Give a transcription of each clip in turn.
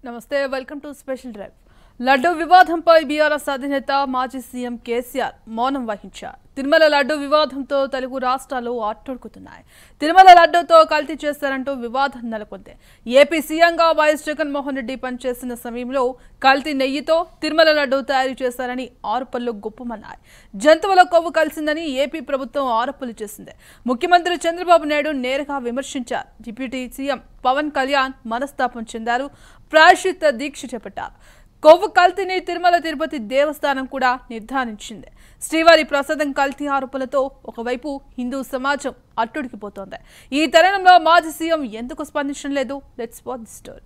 నమస్తే welcome to special drive laddu వివాదంపై BRS అధినేత మాజీ సీఎం కేసీఆర్ మౌనం వహించారు తిరుమల లడ్డూ వివాదంతో తెలుగు రాష్ట్రాలు ఆట్టొడుకుతున్నాయి తిరుమల లడ్డూతో కల్తీ చేశారంటూ వివాదం నెలకొంది ఏపీ సీఎంగా వైఎస్ జగన్మోహన్ రెడ్డి పనిచేసిన సమయంలో కల్తీ నెయ్యితో తిరుమల లడ్డూ తయారు చేశారని ఆరోపణలు గుప్పమన్నాయి జంతువుల కొవ్వు కలిసిందని ఏపీ ప్రభుత్వం ఆరోపణలు చేసింది ముఖ్యమంత్రి చంద్రబాబు నాయుడు నేరుగా విమర్శించారు డిప్యూటీ సీఎం పవన్ కళ్యాణ్ మనస్తాపం చెందారు ప్రాయశ్చిత్త దీక్ష చేపట్టారు కొవ్వు కల్తీని తిరుమల తిరుపతి దేవస్థానం కూడా నిర్ధారించింది శ్రీవారి ప్రసాదం కల్తీ ఆరోపణలతో ఒకవైపు హిందూ సమాజం అట్టుడికిపోతోంది ఈ తరుణంలో మాజీ సీఎం ఎందుకు స్పందించడం లేదు లెట్స్ వాచ్ ది స్టోరీ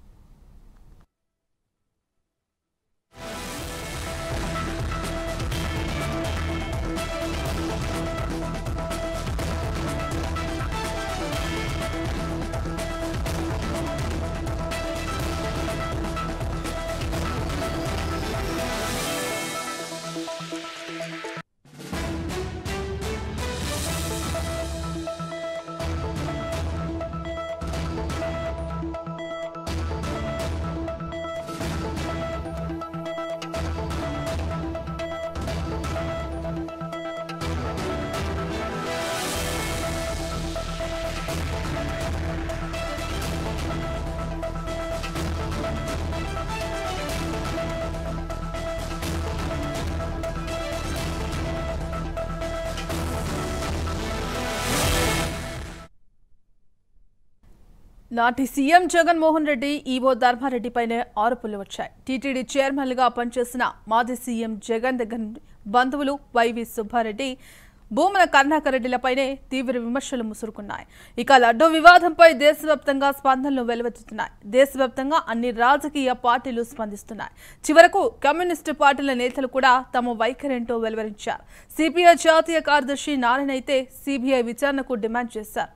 నాటి సీఎం జగన్మోహన్ రెడ్డి ఈవో ధర్మారెడ్డిపైనే ఆరోపణలు వచ్చాయి టీటీడీ చైర్మన్ గా పనిచేసిన మాజీ సీఎం జగన్ దగ్గర నుండి బంధువులు వైవి సుబ్బారెడ్డి భూమన కరుణాకర్ రెడ్డిలపైనే తీవ్ర విమర్శలు ముసురుకున్నాయి ఇక లడ్డూ వివాదంపై దేశవ్యాప్తంగా స్పందనలు వెలువెత్తుతున్నాయి దేశవ్యాప్తంగా అన్ని రాజకీయ పార్టీలు స్పందిస్తున్నాయి చివరకు కమ్యూనిస్టు పార్టీల నేతలు కూడా తమ వైఖరేంటో వెలువరించారు సిపిఐ జాతీయ కార్యదర్శి నారాయణ అయితే సిబిఐ విచారణకు డిమాండ్ చేశారు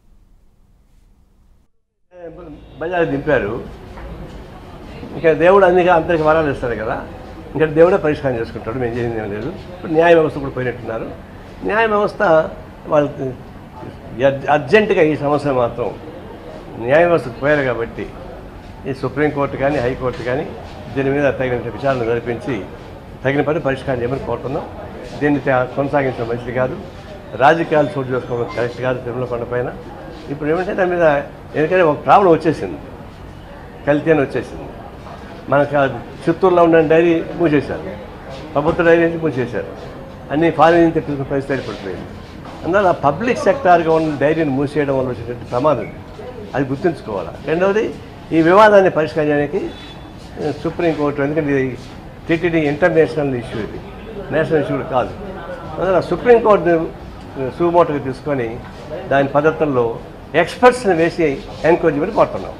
బజారు దింపారు ఇంకా దేవుడు అన్ని అందరికి వరాలు ఇస్తాడు కదా ఇంకా దేవుడే పరిష్కారం చేసుకుంటాడు మేము చేసింది ఏం లేదు ఇప్పుడు న్యాయ వ్యవస్థ కూడా పోయినట్టున్నారు న్యాయ వ్యవస్థ వాళ్ళకి అర్జ- అర్జెంటుగా ఈ సమస్య మాత్రం న్యాయ వ్యవస్థకు పోయారు కాబట్టి ఈ సుప్రీంకోర్టు కానీ హైకోర్టు కానీ దీని మీద తగిన విచారణ జరిపించి తగిన పని పరిష్కారం చేయమని కోరుతున్నాం దీన్ని తే- కొనసాగించడం మంచిది కాదు రాజకీయాలు చోటు చేసుకోవడం కరెక్ట్ కాదు తిరుమల కొండ పైన ఇప్పుడు ఏమంటే దాని మీద ఎందుకంటే ఒక ప్రాబ్లం వచ్చేసింది కల్తీ అని వచ్చేసింది మనకు ఆ చిత్తూరులో ఉన్న డైరీ మూసేశారు ప్రభుత్వ డైరీ నుంచి మూసేశారు అన్ని ఫారిన్ నుంచి తెప్పించిన పరిస్థితి ఏర్పడిపోయింది అందువల్ల పబ్లిక్ సెక్టార్గా ఉన్న డైరీని మూసేయడం వల్ల వచ్చేటువంటి ప్రమాదం ఇది. అది గుర్తుంచుకోవాలి రెండవది ఈ వివాదాన్ని పరిష్కరించడానికి ఆ, సుప్రీంకోర్టు ఎందుకంటే ఇది టీటీడీ ఇంటర్నేషనల్ ఇష్యూ ఇది నేషనల్ ఇష్యూ కూడా కాదు అందువల్ల సుప్రీంకోర్టు సుమోటోగా తీసుకొని దాని పద్ధతుల్లో ఎక్స్పర్ట్స్ని వేసి ఎంక్వైరీ చేయమని కోరుతున్నాం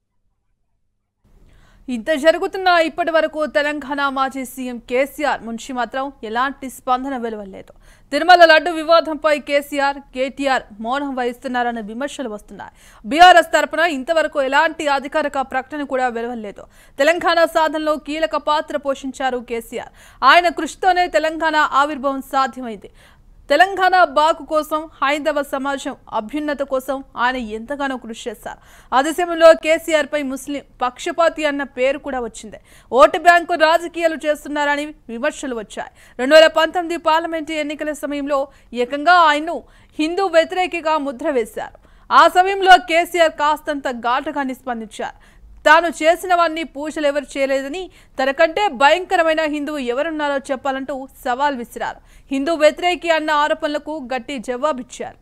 ఇంత జరుగుతున్న ఇప్పటి వరకు తెలంగాణ మాజీ సీఎం కేసీఆర్ నుంచి మాత్రం ఎలాంటి స్పందన వెలువలేదు తిరుమల లడ్డు వివాదంపై కేసీఆర్ కేటీఆర్ మౌనం వహిస్తున్నారన్న విమర్శలు వస్తున్నాయి బీఆర్ఎస్ తరపున ఇంతవరకు ఎలాంటి అధికారిక ప్రకటన కూడా వెలువలేదు తెలంగాణ సాధనలో కీలక పాత్ర పోషించారు కేసీఆర్ ఆయన కృషితోనే తెలంగాణ ఆవిర్భావం సాధ్యమైంది తెలంగాణ బాగు కోసం హైందవ సమాజం అభ్యున్నత కోసం ఆయన ఎంతగానో కృషి చేశారు అదే సమయంలో కేసీఆర్ పై ముస్లిం పక్షపాతి అన్న పేరు కూడా వచ్చింది ఓటు బ్యాంకు రాజకీయాలు చేస్తున్నారని విమర్శలు వచ్చాయి రెండు వేల పంతొమ్మిది పార్లమెంటు ఎన్నికల సమయంలో ఏకంగా ఆయన్ను హిందూ వ్యతిరేకిగా ముద్ర వేశారు ఆ సమయంలో కేసీఆర్ కాస్తంత ఘాటుగానే స్పందించారు తాను చేసినవన్నీ పూజలు ఎవరు చేయలేదని తనకంటే భయంకరమైన హిందువు ఎవరున్నారో చెప్పాలంటూ సవాల్ విసిరారు హిందూ వ్యతిరేకి అన్న ఆరోపణలకు గట్టి జవాబిచ్చారు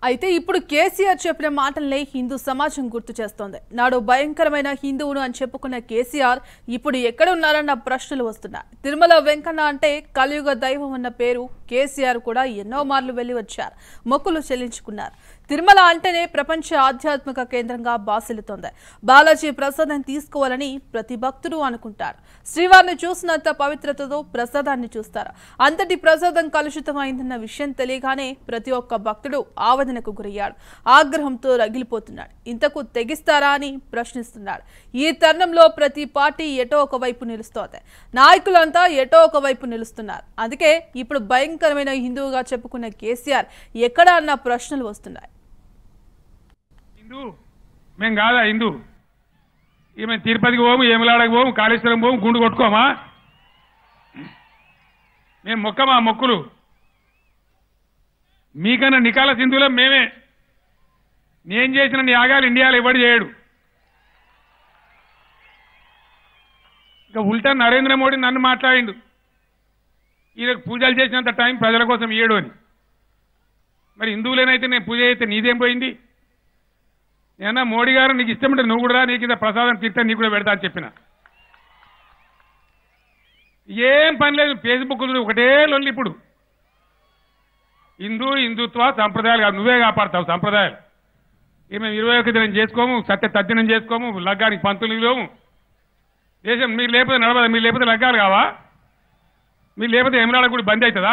అయితే ఇప్పుడు కేసీఆర్ చెప్పిన మాటల్ని హిందూ సమాజం గుర్తు చేస్తోంది నాడు భయంకరమైన హిందువును అని చెప్పుకున్న కేసీఆర్ ఇప్పుడు ఎక్కడ ఉన్నారన్న ప్రశ్నలు వస్తున్నాయి తిరుమల వెంకన్న అంటే కలియుగ దైవం అన్న పేరు కేసీఆర్ కూడా ఎన్నో మార్లు వెళ్లి వచ్చారు మొక్కులు చెల్లించుకున్నారు తిరుమల అంటేనే ప్రపంచ ఆధ్యాత్మిక కేంద్రంగా బాసిల్లుతోంది బాలాజీ ప్రసాదం తీసుకోవాలని ప్రతి భక్తుడు అనుకుంటారు శ్రీవారిని చూసినంత పవిత్రతతో ప్రసాదాన్ని చూస్తారు అంతటి ప్రసాదం కలుషితమైందన్న విషయం తెలియగానే ప్రతి ఒక్క భక్తుడు ఆవేదనకు గురయ్యాడు ఆగ్రహంతో రగిలిపోతున్నాడు ఇంతకు తెగిస్తారా అని ప్రశ్నిస్తున్నాడు ఈ తరుణంలో ప్రతి పార్టీ ఎటో ఒక వైపు నిలుస్తోంది నాయకులంతా ఎటో ఒక వైపు నిలుస్తున్నారు అందుకే ఇప్పుడు భయంకరమైన హిందువుగా చెప్పుకున్న కేసీఆర్ ఎక్కడ అన్న ప్రశ్నలు వస్తున్నాయి హిందూ మేము కాదా హిందూ ఇక మేము తిరుపతికి పోము ఏమలాడకు పోము కాళేశ్వరం పోము గుండు కొట్టుకోమా మేము మొక్కమా మొక్కులు మీకన్నా నికాల సింధులం మేమే నేను చేసిన యాగాలు ఇండియాలో ఎవడు చేయడు ఇక ఉల్టా నరేంద్ర మోడీ నన్ను మాట్లాడిండు ఈయనకు పూజలు చేసినంత టైం ప్రజల కోసం ఇయ్యడు అని మరి హిందువులేనైతే నేను పూజ చేస్తే నీదేం పోయింది నేనా మోడీ గారు నీకు ఇష్టం ఉంటే నువ్వు కూడా రా, నీకు ఇంత ప్రసాదం తింటా నీకు కూడా పెడతా అని చెప్పిన ఏం పని లేదు ఫేస్బుక్ చూడు ఒకటే లొల్లి ఇప్పుడు హిందూ హిందుత్వ సంప్రదాయాలు కాదు నువ్వే కాపాడతావు సంప్రదాయాలు ఇక మేము ఇరవై ఒక దినం చేసుకోము సత్య తద్దినం చేసుకోము లగ్గానికి పంతులు లేవు దేశం మీరు లేకపోతే నడవదా మీరు లేకపోతే లగ్గాలు కావా మీరు లేకపోతే ఎమరాడ గుడి బంద్ అవుతుందా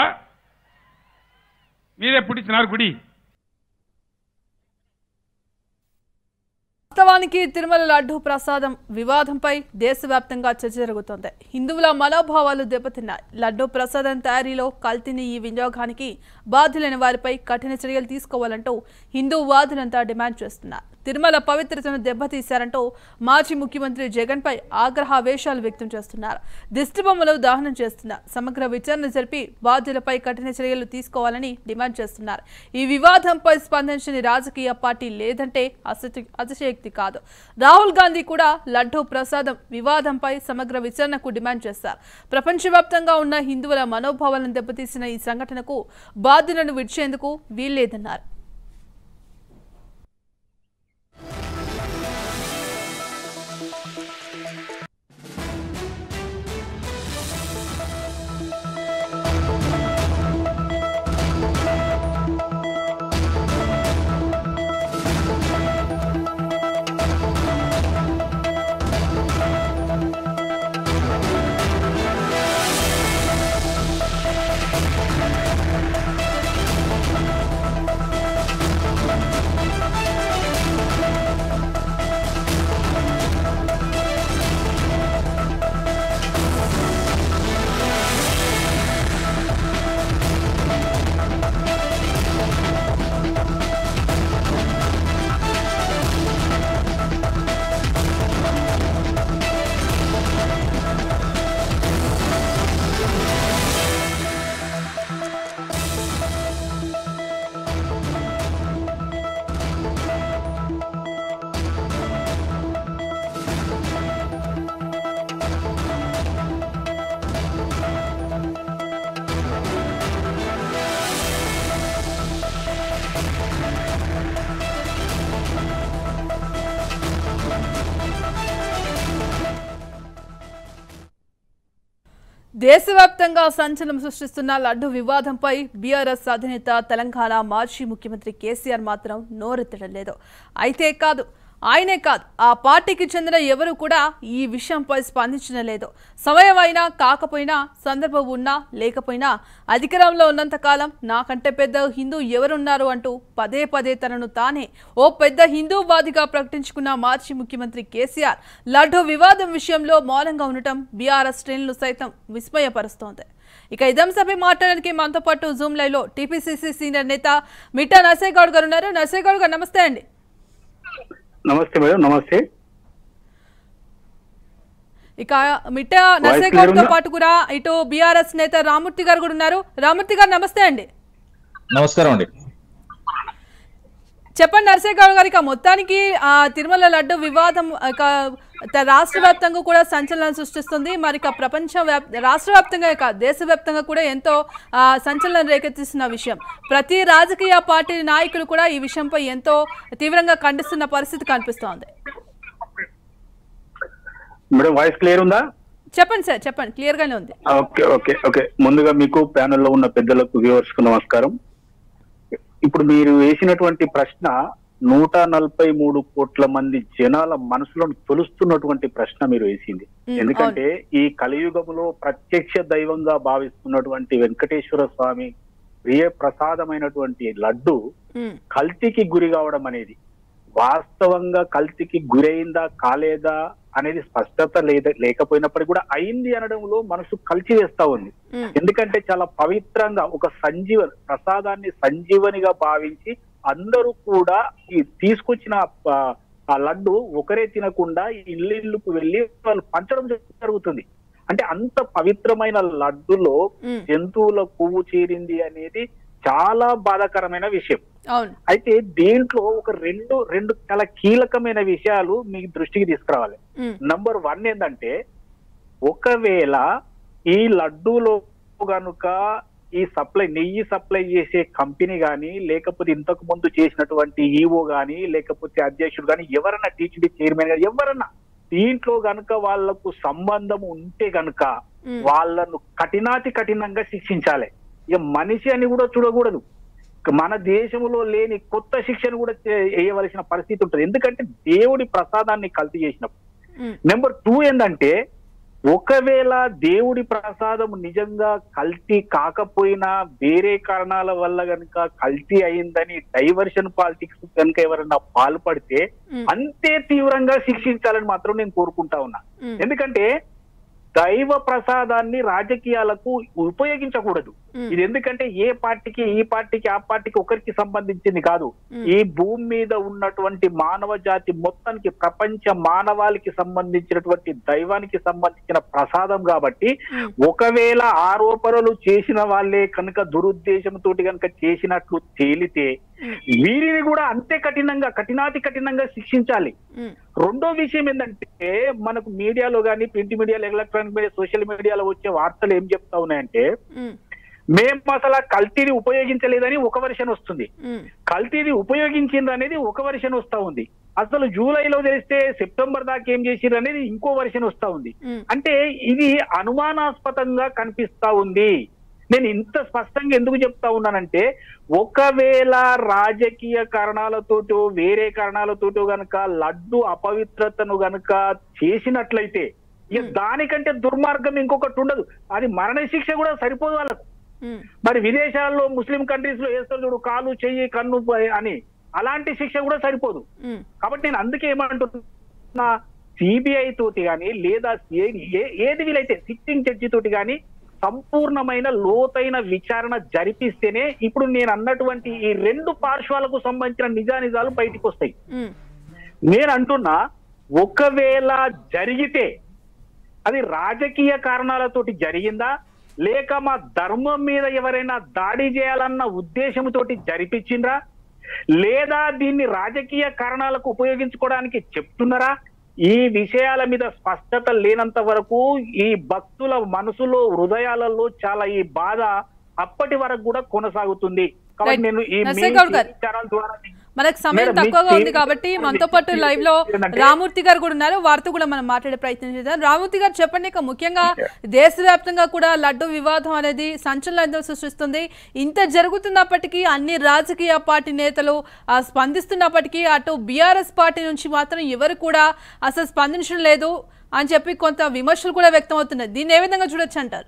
మీరే పుట్టించినారు గుడి వాస్తవానికి తిరుమల లడ్డూ ప్రసాదం వివాదంపై దేశవ్యాప్తంగా చర్చ జరుగుతోంది హిందువుల మనోభావాలు దెబ్బతిన్నాయి లడ్డూ ప్రసాదం తయారీలో కల్తీని ఈ వినియోగానికి బాధ్యులైన వారిపై కఠిన చర్యలు తీసుకోవాలంటూ హిందూ వాదులంతా డిమాండ్ చేస్తున్నారు తిరుమల పవిత్రతను దెబ్బతీశారంటూ మాజీ ముఖ్యమంత్రి జగన్పై ఆగ్రహావేశాలు వ్యక్తం చేస్తున్నారు దిష్టిబొమ్మలు దహనం చేస్తున్నారు సమగ్ర విచారణ జరిపి బాధ్యులపై కఠిన చర్యలు తీసుకోవాలని డిమాండ్ చేస్తున్నారు ఈ వివాదంపై స్పందించని రాజకీయ పార్టీ లేదంటే అసతి అతిశయోక్తి కాదు రాహుల్ గాంధీ కూడా లడ్డూ ప్రసాదం వివాదంపై సమగ్ర విచారణకు డిమాండ్ చేశారు ప్రపంచవ్యాప్తంగా ఉన్న హిందువుల మనోభావాలను దెబ్బతీసిన ఈ సంఘటనకు బాధ్యులను విడిచేందుకు వీల్లేదన్నారు దేశవ్యాప్తంగా సంచలనం సృష్టిస్తున్న లడ్డు వివాదంపై బీఆర్ఎస్ అధినేత తెలంగాణ మాజీ ముఖ్యమంత్రి కేసీఆర్ మాత్రం నోరెత్తడం లేదు అయితే కాదు ఆయనే కాదు ఆ పార్టీకి చెందిన ఎవరు కూడా ఈ విషయంపై స్పందించడం లేదు సమయం అయినా కాకపోయినా సందర్భం ఉన్నా లేకపోయినా అధికారంలో ఉన్నంతకాలం నాకంటే పెద్ద హిందూ ఎవరున్నారు అంటూ పదే పదే తనను తానే ఓ పెద్ద హిందూవాదిగా ప్రకటించుకున్న మాజీ ముఖ్యమంత్రి కేసీఆర్ లడ్డు వివాదం విషయంలో మౌనంగా ఉండటం బీఆర్ఎస్ శ్రేణులు సైతం విస్మయపరుస్తోంది ఇక ఇదంశపై మాట్లాడడానికి మనతో పాటు జూమ్ లైవ్ లో టీపీసీసీ సీనియర్ నేత మిట్టా నర్సేగౌడ్ గారు ఉన్నారు నర్సేగౌడ్ గారు నమస్తే అండి నమస్తే మేడం నమస్తే ఇక మిట్టా నర్సేగౌడ్ తో ఉందా? పాటు కూడా ఇటు బీఆర్ఎస్ నేత రామూర్తి గారు కూడా ఉన్నారు రామూర్తి గారు నమస్తే అండి నమస్కారం అండి చెప్పండి నర్సేగౌడ్ గారు ఇక మొత్తానికి ఆ తిరుమల లడ్డు వివాదం ఇక త- రాష్ట్ర వ్యాప్తంగా కూడా సంచలనం సృష్టిస్తుంది మరి ఇక ప్రపంచ వ్యాప్ రాష్ట్ర వ్యాప్తంగా కాదు దేశవ్యాప్తంగా కూడా ఎంతో ఆ, సంచలనం రేకెత్తిస్తున్న విషయం ప్రతి రాజకీయ పార్టీ నాయకులు కూడా ఈ విషయంపై ఎంతో తీవ్రంగా ఖండిస్తున్న పరిస్థితి కనిపిస్తోంది మేడం వాయిస్ క్లియర్ ఉందా చెప్పండి సార్ చెప్పండి క్లియర్ గానే ఉంది ఓకే ఓకే ఓకే ముందుగా మీకు ప్యానెల్లో ఉన్న పెద్దలకు వ్యూవర్స్ కు నమస్కారం ఇప్పుడు మీరు వేసినటువంటి ప్రశ్న నూట నలభై మూడు కోట్ల మంది జనాల మనసులను తొలుస్తున్నటువంటి ప్రశ్న మీరు వేసింది మ్, ఎందుకంటే ఈ కలియుగములో ప్రత్యక్ష దైవంగా భావిస్తున్నటువంటి వెంకటేశ్వర స్వామి ప్రియ ప్రసాదమైనటువంటి లడ్డు ఉమ్, కల్తీకి గురి కావడం అనేది వాస్తవంగా కల్తీకి గురైందా కాలేదా అనేది స్పష్టత లేద లేకపోయినప్పటికీ కూడా అయింది అనడంలో మనసు కలిసి వేస్తా ఉంది ఉమ్, ఎందుకంటే చాలా పవిత్రంగా ఒక సంజీవ ప్రసాదాన్ని సంజీవనిగా భావించి అందరూ కూడా ఈ తీసుకొచ్చిన ఆ, ఆ లడ్డు ఒకరే తినకుండా ఇల్లు ఇల్లుకు వెళ్ళి వాళ్ళు పంచడం జరుగుతుంది అంటే అంత పవిత్రమైన లడ్డులో ఉమ్, జంతువుల కొవ్వు చేరింది అనేది చాలా బాధాకరమైన విషయం అవును అయితే దీంట్లో ఒక రెండు రెండు చాలా కీలకమైన విషయాలు మీ దృష్టికి తీసుకురావాలి ఉమ్, నంబర్ వన్ ఏంటంటే ఒకవేళ ఈ లడ్డూలో గనుక ఈ సప్లై నెయ్యి సప్లై చేసే కంపెనీ గాని లేకపోతే ఇంతకు ముందు చేసినటువంటి ఈఓ గాని లేకపోతే అధ్యక్షుడు గాని ఎవరన్నా టీటీడీ చైర్మన్ గాని ఎవరన్నా దీంట్లో గనుక వాళ్లకు సంబంధం ఉంటే గనుక ఉమ్, వాళ్ళను కఠినాతి కఠినంగా శిక్షించాలి ఇక మనిషి అని కూడా చూడకూడదు ఇక మన దేశంలో లేని కొత్త శిక్షను కూడా చే- వేయవలసిన పరిస్థితి ఉంటుంది ఎందుకంటే దేవుడి ప్రసాదాన్ని కల్తీ చేసినప్పుడు ఉమ్, నెంబర్ టూ ఏంటంటే ఒకవేళ దేవుడి ప్రసాదం నిజంగా కల్తీ కాకపోయినా వేరే కారణాల వల్ల గనుక కల్తీ అయిందని డైవర్షన్ పాలిటిక్స్ కనుక ఎవరైనా పాల్పడితే ఉమ్, అంతే తీవ్రంగా శిక్షించాలని మాత్రం నేను కోరుకుంటా ఉన్నా ఉమ్, ఎందుకంటే దైవ ప్రసాదాన్ని రాజకీయాలకు ఉపయోగించకూడదు ఉమ్, ఇది ఎందుకంటే ఏ పార్టీకి ఈ పార్టీకి ఆ పార్టీకి ఒకరికి సంబంధించింది కాదు ఉమ్, ఈ భూమి మీద ఉన్నటువంటి మానవ జాతి మొత్తానికి ప్రపంచ మానవాళికి సంబంధించినటువంటి దైవానికి సంబంధించిన ప్రసాదం కాబట్టి ఉమ్, ఒకవేళ ఆరోపణలు చేసిన వాళ్ళే కనుక దురుద్దేశంతో కనుక చేసినట్లు తేలితే ఉమ్, వీరిని కూడా అంతే కఠినంగా కఠినాతి కఠినంగా శిక్షించాలి ఉమ్, రెండో విషయం ఏంటంటే మనకు మీడియాలో కానీ ప్రింట్ మీడియాలో ఎలక్ట్రానిక్ మీడియా సోషల్ మీడియాలో వచ్చే వార్తలు ఏం చెప్తా ఉన్నాయంటే ఉమ్, మేము అసలు ఆ కల్తీని ఉపయోగించలేదని ఒక వర్షన్ వస్తుంది ఉమ్, కల్తీని ఉపయోగించింది అనేది ఒక వర్షన్ వస్తా ఉంది అసలు జూలైలో తెలిస్తే సెప్టెంబర్ దాకా ఏం చేసిర్రు అనేది ఇంకో వర్షన్ వస్తా ఉంది ఉమ్, అంటే ఇది అనుమానాస్పదంగా కనిపిస్తా ఉంది నేను ఇంత స్పష్టంగా ఎందుకు చెప్తా ఉన్నానంటే ఒకవేళ రాజకీయ కారణాలతోటో వేరే కారణాలతోటో గనక లడ్డు అపవిత్రతను గనక చేసినట్లయితే ఇక Hmm. దానికంటే దుర్మార్గం ఇంకొకటి ఉండదు అది మరణ శిక్ష కూడా సరిపోదు వాళ్ళకు ఉమ్, మరి విదేశాల్లో ముస్లిం కంట్రీస్ లో వేస్తారు చూడు కాలు చెయ్యి కన్ను ప- అని అలాంటి శిక్ష కూడా సరిపోదు ఉమ్, కాబట్టి నేను అందుకే ఏమంటున్నా సిబిఐ తోటి కానీ లేదా ఏ- ఏ- ఏది వీలైతే సిట్టింగ్ జడ్జి తోటి కానీ సంపూర్ణమైన లోతైన విచారణ జరిపిస్తేనే ఇప్పుడు నేను అన్నటువంటి ఈ రెండు పార్శ్వాలకు సంబంధించిన నిజానిజాలు బయటికి వస్తాయి ఉమ్, నేను అంటున్నా ఒకవేళ జరిగితే అది రాజకీయ కారణాలతోటి జరిగిందా లేక మా ధర్మం మీద ఎవరైనా దాడి చేయాలన్న ఉద్దేశంతోటి జరిపించిండ్రా లేదా దీన్ని రాజకీయ కారణాలకు ఉపయోగించుకోవడానికి చెప్తున్నారా ఈ విషయాల మీద స్పష్టత లేనంత వరకు ఈ భక్తుల మనసులో హృదయాలలో చాలా ఈ బాధ అప్పటి వరకు కూడా కొనసాగుతుంది కాబట్టి Right. నేను ఈ మీ నరసింహ్ గౌడ్ గారు. విచారాల ద్వారా మనకు సమయం మేడం, మీ తక్కువగా ఉంది team- కాబట్టి మనతో పాటు లైవ్ లో ఏంటంటే- రామూర్తి గారు కూడా ఉన్నారు వారితో కూడా మనం మాట్లాడే ప్రయత్నం చేద్దాం రామూర్తి గారు చెప్పండి ఇక ముఖ్యంగా దేశవ్యాప్తంగా కూడా లడ్డు వివాదం అనేది సంచలనం సృష్టిస్తుంది ఇంత జరుగుతున్నప్పటికీ అన్ని రాజకీయ పార్టీ నేతలు ఆ, స్పందిస్తున్నప్పటికీ అటు బీఆర్ఎస్ పార్టీ నుంచి మాత్రం ఎవరు కూడా అసలు స్పందించడం లేదు అని చెప్పి కొంత విమర్శలు కూడా వ్యక్తం అవుతున్నాయి దీన్ని ఏ విధంగా చూడొచ్చు అంటారు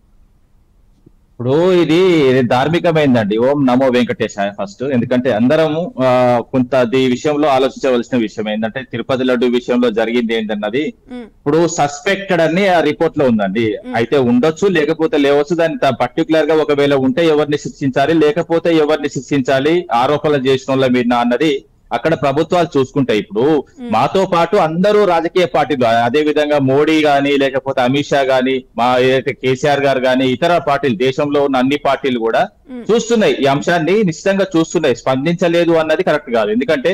ఇప్పుడు ఇది ఇది ధార్మికమైందండి ఓం నమో వెంకటేశాయ ఫస్ట్ ఎందుకంటే అందరము ఆ, కొంత ఈ విషయంలో ఆలోచించవలసిన విషయం ఏంటంటే తిరుపతి లడ్డు విషయంలో జరిగింది ఏంటన్నది ఉమ్, ఇప్పుడు సస్పెక్టెడ్ అని ఆ రిపోర్ట్ లో ఉందండి అయితే ఉండొచ్చు లేకపోతే లేవచ్చు దాని పర్టికులర్ గా ఒకవేళ ఉంటే ఎవరిని శిక్షించాలి లేకపోతే ఎవరిని శిక్షించాలి ఆరోపణలు చేసిన వాళ్ళ మీద అన్నది అక్కడ ప్రభుత్వాలు చూసుకుంటాయి ఇప్పుడు మాతో పాటు అందరూ రాజకీయ పార్టీలు అదే విధంగా మోడీ గాని లేకపోతే అమిత్ షా గాని మా ఏదైతే కేసీఆర్ గారు గాని ఇతర పార్టీలు దేశంలో ఉన్న అన్ని పార్టీలు కూడా ఉమ్, చూస్తున్నాయి ఈ అంశాన్ని నిశ్చితంగా చూస్తున్నాయి స్పందించలేదు అన్నది కరెక్ట్ కాదు ఎందుకంటే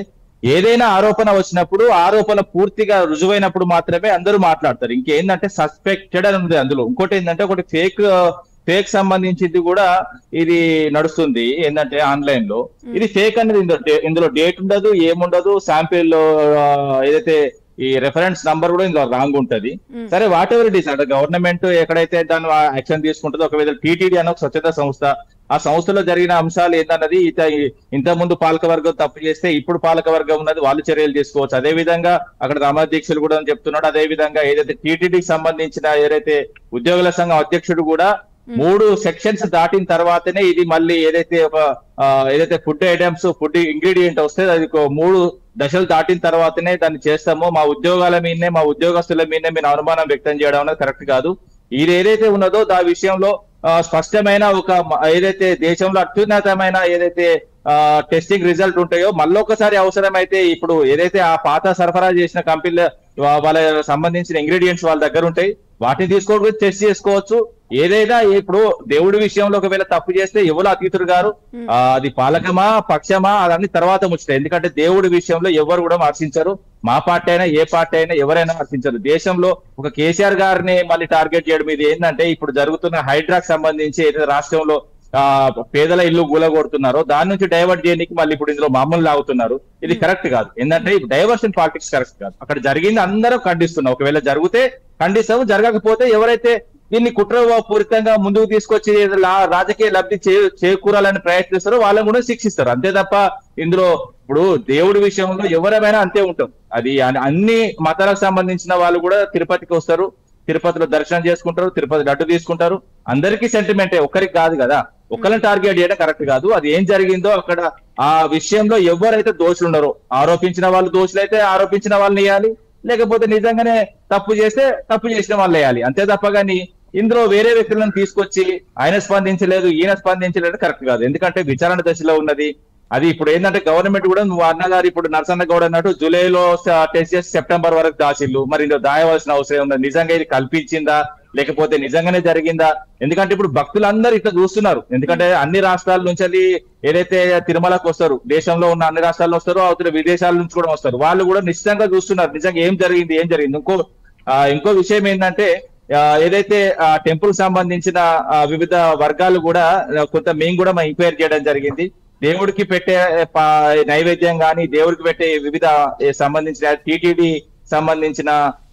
ఏదైనా ఆరోపణ వచ్చినప్పుడు ఆరోపణ పూర్తిగా రుజువైనప్పుడు మాత్రమే అందరూ మాట్లాడతారు ఇంకేందంటే సస్పెక్టెడ్ అని ఉంది అందులో ఇంకోటి ఏంటంటే ఒకటి ఫేక్ ఫేక్ సంబంధించింది కూడా ఇది నడుస్తుంది ఏంటంటే ఆన్లైన్ లో ఇది ఫేక్ అనేది ఇందులో డే- ఇందులో డేట్ ఉండదు ఏముండదు శాంపిల్ లో ఆ, ఏదైతే ఈ రెఫరెన్స్ నంబర్ కూడా ఇందులో రాంగ్ ఉంటది సరే వాట్ ఎవర్ ఇట్ ఈస్ అంటే గవర్నమెంట్ ఎక్కడైతే దాని యాక్షన్ తీసుకుంటుందో ఒకవేళ టీటీడీ అనే ఒక స్వచ్ఛత సంస్థ ఆ సంస్థలో జరిగిన అంశాలు ఏంటన్నది ఇత ఇంత ముందు పాలక వర్గం తప్పు చేస్తే ఇప్పుడు పాలక వర్గం ఉన్నది వాళ్ళు చర్యలు తీసుకోవచ్చు అదే విధంగా అక్కడ రామాధ్యక్షులు కూడా చెప్తున్నాడు అదే విధంగా ఏదైతే టీటీడీకి సంబంధించిన ఏదైతే ఉద్యోగుల సంఘం అధ్యక్షుడు కూడా మూడు సెక్షన్స్ దాటిన తర్వాతనే ఇది మళ్ళీ ఏదైతే ఒక ఆ, ఏదైతే ఫుడ్ ఐటమ్స్ ఫుడ్ ఇంగ్రీడియంట్ వస్తే అది ఒక మూడు దశలు దాటిన తర్వాతనే దాన్ని చేస్తామో మా ఉద్యోగాల మీదనే మా ఉద్యోగస్తుల మీదనే మీరు అనుమానం వ్యక్తం చేయడం అనేది కరెక్ట్ కాదు ఇది ఏదైతే ఉన్నదో దాని విషయంలో ఆ, స్పష్టమైన ఒక మ- ఏదైతే దేశంలో అత్యున్నతమైన ఏదైతే టెస్టింగ్ రిజల్ట్ ఉంటాయో మళ్ళొకసారి అవసరమైతే ఇప్పుడు ఏదైతే ఆ పాత సరఫరా చేసిన కంపెనీల వాళ్ళ సంబంధించిన ఇంగ్రీడియంట్స్ వాళ్ళ దగ్గర ఉంటాయి వాటిని తీసుకోవడం టెస్ట్ చేసుకోవచ్చు ఏదైనా ఇప్పుడు దేవుడి విషయంలో ఒకవేళ తప్పు చేస్తే ఎవరు అతీతుడు గారు ఆ, అది పాలకమా పక్షమా అదన్నీ తర్వాత ముచ్చట ఎందుకంటే దేవుడి విషయంలో ఎవరు కూడా హర్షించరు మా పార్టీ అయినా ఏ పార్టీ అయినా ఎవరైనా హర్షించరు దేశంలో ఒక కేసీఆర్ గారిని మళ్ళీ టార్గెట్ చేయడం ఇది ఏంటంటే ఇప్పుడు జరుగుతున్న హైడ్రాక్ సంబంధించి ఏదైతే రాష్ట్రంలో ఆ పేదల ఇల్లు గూలగొడుతున్నారో దాని నుంచి డైవర్ట్ చేయడానికి మళ్ళీ ఇప్పుడు ఇందులో మామూలు లాగుతున్నారు ఇది కరెక్ట్ కాదు ఏంటంటే డైవర్షన్ పాలిటిక్స్ కరెక్ట్ కాదు అక్కడ జరిగింది అందరూ ఖండిస్తున్నాం ఒకవేళ జరిగితే ఖండిస్తాము జరగకపోతే ఎవరైతే దీన్ని కుట్రపూరితంగా ముందుకు తీసుకొచ్చి ఏదో లా- రాజకీయ లబ్ధి చే- చేకూరాలని ప్రయత్నిస్తారో వాళ్ళని కూడా శిక్షిస్తారు అంతే తప్ప ఇందులో ఇప్పుడు దేవుడి విషయంలో ఎవరైనా అంతే ఉంటాం అది అన్ని- అన్ని మతాలకు సంబంధించిన వాళ్ళు కూడా తిరుపతికి వస్తారు తిరుపతిలో దర్శనం చేసుకుంటారు తిరుపతి లడ్డు తీసుకుంటారు అందరికీ సెంటిమెంటే ఒక్కరికి కాదు కదా ఒక్కరిని టార్గెట్ చేయడం కరెక్ట్ కాదు అది ఏం జరిగిందో అక్కడ ఆ విషయంలో ఎవరైతే దోషులు ఉన్నారో ఆరోపించిన వాళ్ళు దోషులైతే ఆరోపించిన వాళ్ళని వేయాలి లేకపోతే నిజంగానే తప్పు చేస్తే తప్పు చేసిన వాళ్ళు వేయాలి అంతే తప్ప కానీ ఇందులో వేరే వ్యక్తులను తీసుకొచ్చి ఆయన స్పందించలేదు ఈయన స్పందించలేదు కరెక్ట్ కాదు ఎందుకంటే విచారణ దశలో ఉన్నది అది ఇప్పుడు ఏంటంటే గవర్నమెంట్ కూడా నువ్వు అన్నగారు ఇప్పుడు నరసన్న గౌడ్ అన్నట్టు జూలైలో టెస్ట్ చేసి సెప్టెంబర్ వరకు దాచిల్లు మరి ఇందులో దాయవలసిన అవసరం ఉన్నది నిజంగా ఇది కల్పించిందా లేకపోతే నిజంగానే జరిగిందా ఎందుకంటే ఇప్పుడు భక్తులందరూ ఇట్లా చూస్తున్నారు ఎందుకంటే అన్ని రాష్ట్రాల నుంచి అది ఏదైతే తిరుమలకు వస్తారు దేశంలో ఉన్న అన్ని రాష్ట్రాల్లో వస్తారో అవతల విదేశాల నుంచి కూడా వస్తారు వాళ్ళు కూడా నిశ్చితంగా చూస్తున్నారు నిజంగా ఏం జరిగింది ఏం జరిగింది ఇంకో ఆ, ఇంకో విషయం ఏంటంటే ఆ, ఏదైతే ఆ టెంపుల్ సంబంధించిన ఆ, వివిధ వర్గాలు కూడా ఆ, కొంత మేము కూడా మా ఎంక్వైరీ చేయడం జరిగింది దేవుడికి పెట్టే ప- నైవేద్యం కానీ దేవుడికి పెట్టే వివిధ ఏ, సంబంధించిన టీటీడీ సంబంధించిన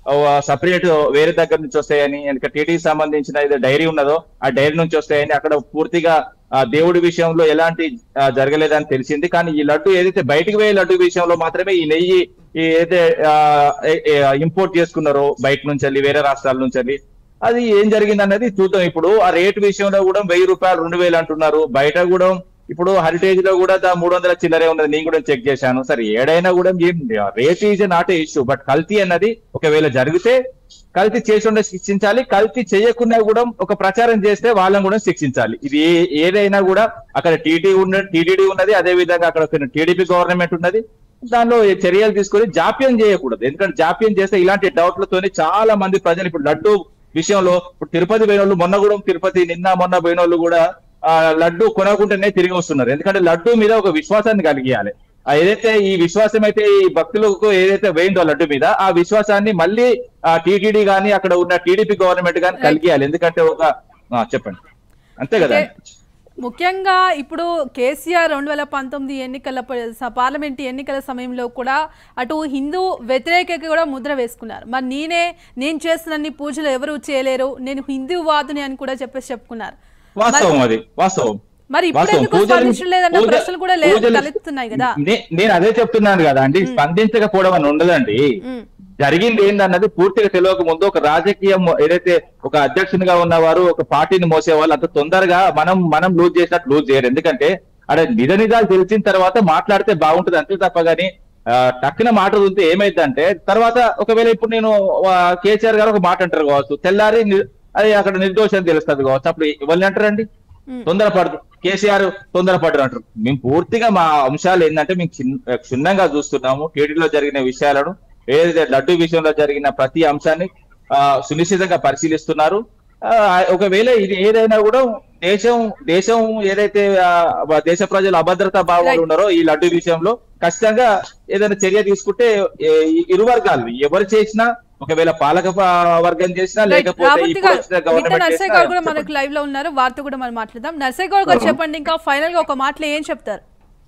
సపరేట్ వేరే దగ్గర నుంచి వస్తాయని ఇంకా టీటీడీ సంబంధించిన ఏదో డైరీ ఉన్నదో ఆ డైరీ నుంచి వస్తాయని అక్కడ పూర్తిగా ఆ, దేవుడి విషయంలో ఎలాంటి ఆ, జరగలేదని తెలిసింది కానీ ఈ లడ్డు ఏదైతే బయటికి పోయే లడ్డు విషయంలో మాత్రమే ఈ నెయ్యి ఈ ఏదైతే ఇంపోర్ట్ చేసుకున్నారో బయట నుంచి వెళ్ళి వేరే రాష్ట్రాల నుంచి వెళ్ళి అది ఏం జరిగింది అనేది చూద్దాం ఇప్పుడు ఆ రేట్ విషయంలో కూడా వెయ్యి రూపాయలు రెండు వేలు అంటున్నారు బయట కూడా ఇప్పుడు హెరిటేజ్ లో కూడా దా మూడు వందల చిల్లరే ఉన్నది నేను కూడా చెక్ చేశాను సరే ఏడైనా కూడా ఏం rate is not issue but కల్తీ అన్నది ఒకవేళ జరిగితే కల్తీ చేసి ఉండే శిక్షించాలి కల్తీ చేయకుండా కూడా ఒక ప్రచారం చేస్తే వాళ్ళని కూడా శిక్షించాలి ఇది ఏ- ఏదైనా కూడా అక్కడ టీటీ ఉన్న టీటీడీ ఉన్నది అదే విధంగా అక్కడ టీడీపీ గవర్నమెంట్ ఉన్నది దానిలో చర్యలు తీసుకొని జాప్యం చేయకూడదు ఎందుకంటే జాప్యం చేస్తే ఇలాంటి డౌట్లతోని చాలా మంది ప్రజలు ఇప్పుడు లడ్డు విషయంలో ఇప్పుడు తిరుపతి పోయిన వాళ్ళు మొన్న కూడా తిరుపతి నిన్న మొన్న పోయిన వాళ్ళు కూడా ఆ లడ్డు కొనకుండానే తిరిగి వస్తున్నారు ఎందుకంటే లడ్డు మీద ఒక విశ్వాసాన్ని కలిగియాలి ఆ ఏదైతే ఈ విశ్వాసం అయితే ఈ భక్తులకు ఏదైతే వేయిందో లడ్డు మీద ఆ విశ్వాసాన్ని మళ్ళీ ఆ టీటీడీ గానీ అక్కడ ఉన్న టీడీపీ గవర్నమెంట్ గానీ కలిగియాలి ఎందుకంటే ఒక ఆ, చెప్పండి అంతే కదా అంటే ముఖ్యంగా ఇప్పుడు కేసీఆర్ రెండు వేల పంతొమ్మిది ఎన్నికల ప- స- పార్లమెంట్ ఎన్నికల సమయంలో కూడా అటు హిందూ వ్యతిరేకకి కూడా ముద్ర వేసుకున్నారు మరి నేనే నేను చేస్తున్నన్ని పూజలు ఎవరు చేయలేరు నేను హిందూవాదుని అని కూడా చెప్పేసి చెప్పుకున్నారు వాస్తవం అది వాస్తవం మరి ఇప్పుడు వాస్తవం. ఎందుకు పూజలు- స్పందించలేదన్న పూజ- ప్రశ్నలు కూడా లే- పూజలు- తలెత్తుతున్నాయి కదా నే- నేను అదే చెప్తున్నాను కదా అండి స్పందించకపోవడం అని ఉండదండి ఉమ్, జరిగింది ఏందన్నది పూర్తిగా తెలియక ముందు ఒక రాజకీయం ఏదైతే ఒక అధ్యక్షునిగా ఉన్నవారు ఒక పార్టీని మోసేవాళ్ళు అంత తొందరగా మనం మనం లూజ్ చేసినట్టు లూజ్ చేయరు ఎందుకంటే అక్కడ నిజ నిజాలు తెలిసిన తర్వాత మాట్లాడితే బాగుంటుంది అంతే తప్ప గానీ ఆ, టక్కున మాట వదిలితే ఏమైందంటే తర్వాత ఒకవేళ ఇప్పుడు నేను ఆ, కేసీఆర్ గారు ఒక మాట అంటారు కావచ్చు తెల్లారి ని- అది అక్కడ నిర్దోషం తెలుస్తుంది కావచ్చు అప్పుడు ఎవరిని అంటారండి ఉమ్. తొందరపడదు కేసీఆర్ తొందరపడరు అంటారు మేము పూర్తిగా మా అంశాలు ఏంటంటే మేము చిన్న క్షుణ్ణంగా చూస్తున్నాము టీడీలో జరిగిన విషయాలను ఏదైతే లడ్డు విషయంలో జరిగిన ప్రతి అంశాన్ని ఆ, సునిశ్చితంగా పరిశీలిస్తున్నారు ఆ, ఒకవేళ ఇది ఏదైనా కూడా దేశం దేశం ఏదైతే ఆ, దేశ ప్రజలు అభద్రతా భావాలు Right. ఉన్నారో ఈ లడ్డు విషయంలో ఖచ్చితంగా ఏదైనా చర్య తీసుకుంటే ఏ- ఈ ఇరు వర్గాలు ఎవరు చేసినా ఒకవేళ పాలక ప- వర్గం చేసినా లేకపోతే రామూర్తి ఇప్పుడు గారు వచ్చిన మిట్ట గవర్నమెంట్ నర్సయ్య చేసినా గారు కూడా చెప్పండి. మనకు లైవ్ లో ఉన్నారు వారితో కూడా మనం మాట్లాడదాం నర్సయ్య గారు గారు చెప్పండి ఇంకా ఫైనల్ గా ఒక మాటలో ఏం చెప్తారు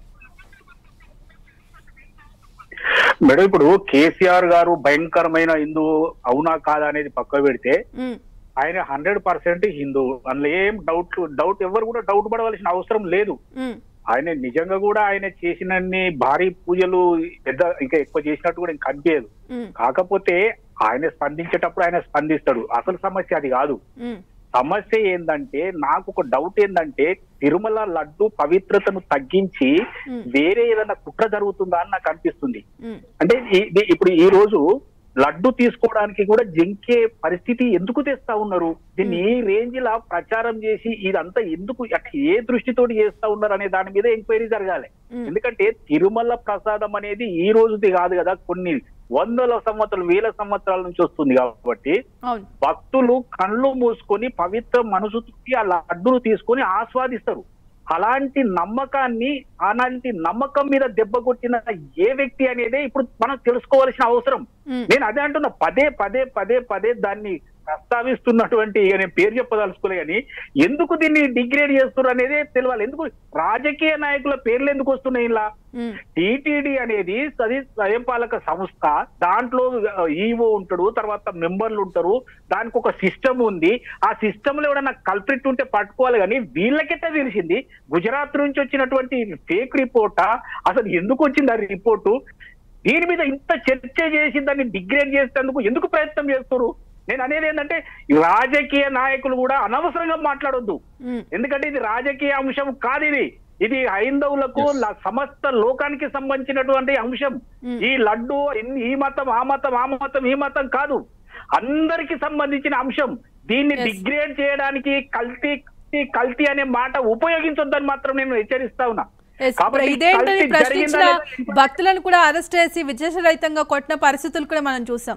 మేడం ఇప్పుడు కేసీఆర్ గారు భయంకరమైన హిందూ అవునా కాదా అనేది పక్క పెడితే ఉమ్, ఆయన హండ్రెడ్ పర్సెంట్ హిందూ అందులో ఏం డౌట్ డౌట్ ఎవరు కూడా డౌట్ పడవలసిన అవసరం లేదు ఉమ్, ఆయన నిజంగా కూడా ఆయన చేసినన్ని భారీ పూజలు పెద్ద ఇంకా ఎక్కువ చేసినట్టు కూడా ఇంకా కనిపించదు ఉమ్, కాకపోతే ఆయన స్పందించేటప్పుడు ఆయన స్పందిస్తాడు అసలు సమస్య అది కాదు ఉమ్, సమస్య ఏంటంటే నాకు ఒక డౌట్ ఏంటంటే తిరుమల లడ్డు పవిత్రతను తగ్గించి ఉమ్, వేరే ఏదైనా కుట్ర జరుగుతుందా అని నాకు అనిపిస్తుంది ఉమ్, అంటే ఈ- ఇది ఇప్పుడు ఈ రోజు లడ్డు తీసుకోవడానికి కూడా జంకే పరిస్థితి ఎందుకు తెస్తా ఉన్నారు దీన్ని ఏ రేంజ్ లా ప్రచారం చేసి ఇదంతా ఎందుకు అట్లా ఏ దృష్టితోటి చేస్తా ఉన్నారు అనే దాని మీద ఎంక్వైరీ జరగాలి ఉమ్. ఎందుకంటే తిరుమల ప్రసాదం అనేది ఈ రోజుది కాదు కదా కొన్ని వందల సంవత్సరాలు వేల సంవత్సరాల నుంచి వస్తుంది కాబట్టి అవును భక్తులు కళ్ళు మూసుకొని పవిత్ర మనసుకి ఆ లడ్డును తీసుకొని ఆస్వాదిస్తారు అలాంటి నమ్మకాన్ని అలాంటి నమ్మకం మీద దెబ్బ కొట్టిన ఏ వ్యక్తి అనేదే ఇప్పుడు మనం తెలుసుకోవాల్సిన అవసరం ఉమ్, నేను అదే అంటున్నా పదే పదే పదే పదే దాన్ని ప్రస్తావిస్తున్నటువంటి ఇక నేను పేరు చెప్పదలుచుకోలే కానీ ఎందుకు దీన్ని డిగ్రేడ్ చేస్తున్నారు అనేది తెలియాలి ఎందుకు రాజకీయ నాయకుల పేర్లు ఎందుకు వస్తున్నాయి ఇలా ఉమ్, టీటీడీ అనేది అది స్వయంపాలక సంస్థ దాంట్లో ఈఓ ఉంటాడు తర్వాత మెంబర్లు ఉంటారు దానికి ఒక సిస్టమ్ ఉంది ఆ సిస్టమ్ లో ఎవడన్నా కల్ప్రిట్ ఉంటే పట్టుకోవాలి కానీ వీళ్ళకెట్ట తెలిసింది గుజరాత్ నుంచి వచ్చినటువంటి ఫేక్ రిపోర్టా అసలు ఎందుకు వచ్చింది ఆ రిపోర్టు దీని మీద ఇంత చర్చ చేసి దాన్ని డిగ్రేడ్ చేసేందుకు ఎందుకు ప్రయత్నం చేస్తారు నేను అనేది ఏంటంటే ఈ రాజకీయ నాయకులు కూడా అనవసరంగా మాట్లాడొద్దు ఉమ్, ఎందుకంటే ఇది రాజకీయ అంశం కాదు ఇది ఇది హైందవులకు ల- సమస్త లోకానికి సంబంధించినటువంటి అంశం Mm. ఈ లడ్డు ఇన్- ఈ మతం ఆ మతం ఆ మతం ఈ మతం కాదు అందరికి సంబంధించిన అంశం దీన్ని Yes. డిగ్రేడ్ చేయడానికి కల్తీ కల్తీ, కల్తీ అనే మాట ఉపయోగించొద్దని మాత్రం నేను హెచ్చరిస్తా ఉన్నా Yes, కాబట్టి ఇదేంటని కల్తీ ప్రశ్నించిన జరిగిందా భక్తులను కూడా అరెస్ట్ చేసి విశేషరహితంగా కొట్టిన పరిస్థితులు కూడా మనం చూసాం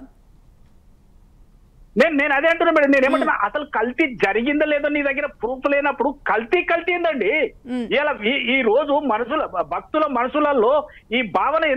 నేను నేను అదే అంటున్నా మేడం నేను ఏమంటున్నా అసలు కల్తీ జరిగిందో లేదో నీ దగ్గర ప్రూఫ్ లేనప్పుడు కల్తీ కల్తీ ఏందండి మ్. ఇలా ఈ- ఈ రోజు మనసుల భక్తుల మనసులలో ఈ భావన